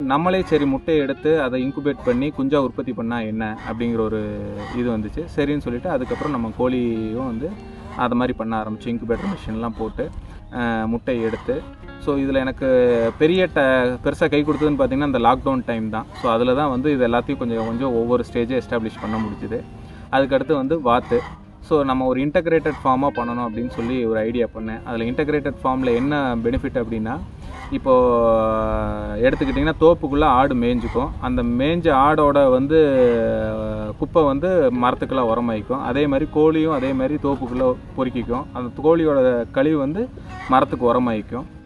நம்மளே சரி முட்டையை எடுத்து அதை இன்குபேட் பண்ணி குஞ்சா உற்பத்தி பண்ணால் என்ன அப்படிங்கிற ஒரு இது வந்துச்சு சரின்னு சொல்லிட்டு அதுக்கப்புறம் நம்ம கோழியும் வந்து அது மாதிரி பண்ண ஆரம்பிச்சு இன்குபேட்டர் மிஷின்லாம் போட்டு அஹ், முட்டையை எடுத்து ஸோ இதில் எனக்கு பெரிய ட பெருசாக கை கொடுத்ததுன்னு பார்த்தீங்கன்னா இந்த லாக்டவுன் டைம் தான் ஸோ அதில் தான் வந்து இது எல்லாத்தையும் கொஞ்சம் கொஞ்சம் ஒவ்வொரு ஸ்டேஜை எஸ்டாப்ளிஷ் பண்ண முடிஞ்சுது அதுக்கடுத்து வந்து வாத்து ஸோ நம்ம ஒரு இன்டகிரேட்டட் ஃபார்மாக பண்ணணும் அப்படின்னு சொல்லி ஒரு ஐடியா பண்ணேன் அதில் இன்டகிரேட்டட் ஃபார்மில் என்ன பெனிஃபிட் அப்படின்னா இப்போது எடுத்துக்கிட்டிங்கன்னா தோப்புக்குள்ளே ஆடு மேய்ஞ்சிக்கும் அந்த மேய்ஞ்ச ஆடோட வந்து அஹ், குப்பை வந்து மரத்துக்கெல்லாம் உரமாயிக்கும் அதே மாதிரி கோழியும் அதே மாதிரி தோப்புக்குள்ளே பொறுக்கிக்கும் அந்த கோழியோட கழிவு வந்து மரத்துக்கு உரமாயிக்கும்